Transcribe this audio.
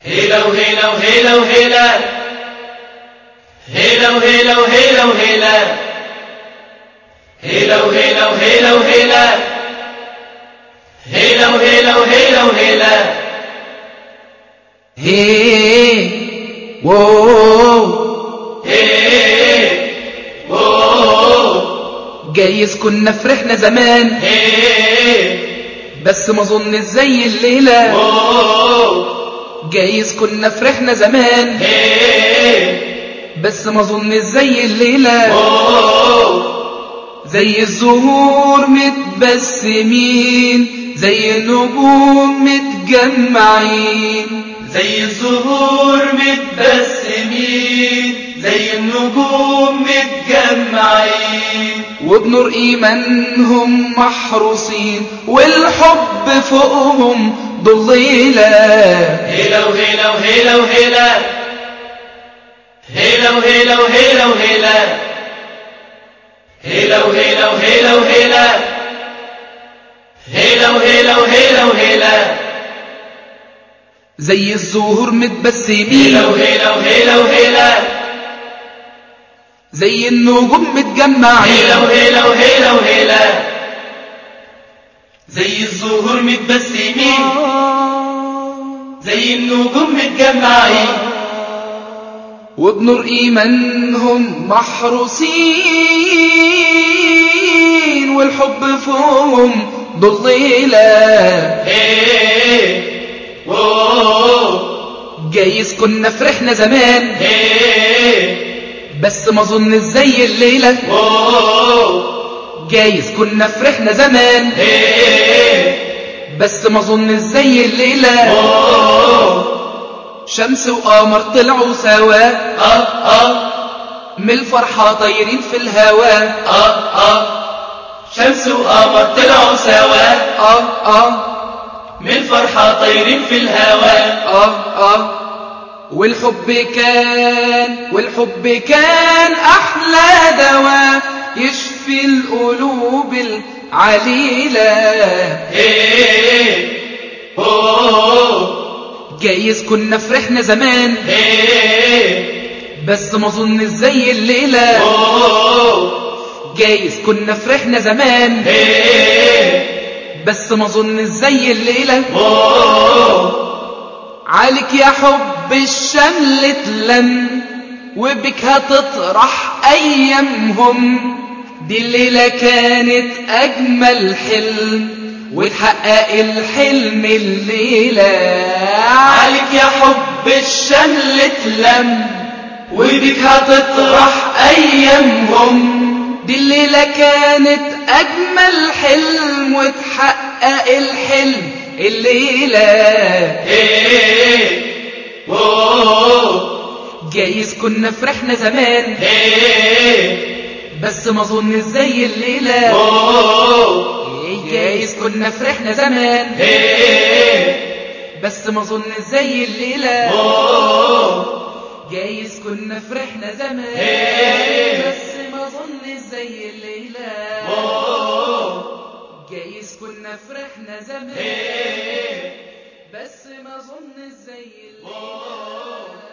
هيلا وهيلا وهيلا وهيلا هيلا وهيلا وهيلا وهيلا هيلا وهيلا وهيلا وهيلا هيلا وهيلا وهيلا وهيلا هي وو هي وو جايز كنا فرحنا زمان هي بس ما ظن زي الليلة وو جايز كنا فرحنا زمان هي بس ما ظن زي الليلة وو زي الزهور متبسمين زي النجوم متجمعين زي الزهور متبسمين زي النجوم متجمعين وبنور إيمانهم محروسين والحب فوقهم ضليلة هيلا وهيلا وهيلا وهيلا هيلا وهيلا وهيلا وهيلا هيلا وهيلا وهيلا وهيلا هيلا وهيلا وهيلا وهيلا زي الزهور هيلا متبسمين وهيلا وهيلا وهيلا زي النجوم هيلا متجمعين وهيلا وهيلا وهيلا زي الزهور متبسمين زي النجوم متجمعين وبنور إيمانهم محروسين والحب فوقهم ضليلة هي وو جايز كنا فرحنا زمان هي بس ما ظن زي الليلة وو جايز كنا فرحنا زمان هي بس ما ظن زي الليلة وو شمس وقمر طلعوا سوا اه اه من الفرحة طايرين في الهوا اه اه شمس وقمر طلعوا سوا اه اه من الفرحة طايرين في الهواء اه اه والحب كان والحب كان احلى دواء يشفي القلوب العليلة هي وو جايز كنا فرحنا زمان هي بس ما ظن زي الليلة وو جايز كنا فرحنا زمان هي بس ما ظن زي الليلة وو عليك يا حب الشمل اتلم وبك هتطرح ايامهم دي الليلة كانت اجمل حلم وتحقق الحلم الليلة عليك يا حب الشمل اتلم وبك هتطرح ايامهم دي الليلة كانت اجمل حلم وتحقق الحلم الليلة هي وو جايز كنا فرحنا زمان هي بس ما ظن زي الليلة وو جايز كنا فرحنا زمان هي بس ما ظن زي الليلة وو جايز كنا فرحنا زمان إيه. بس ما ظن زي الليلة وو جايز كنا فرحنا زمان هي بس ما ظن زي الليلة وو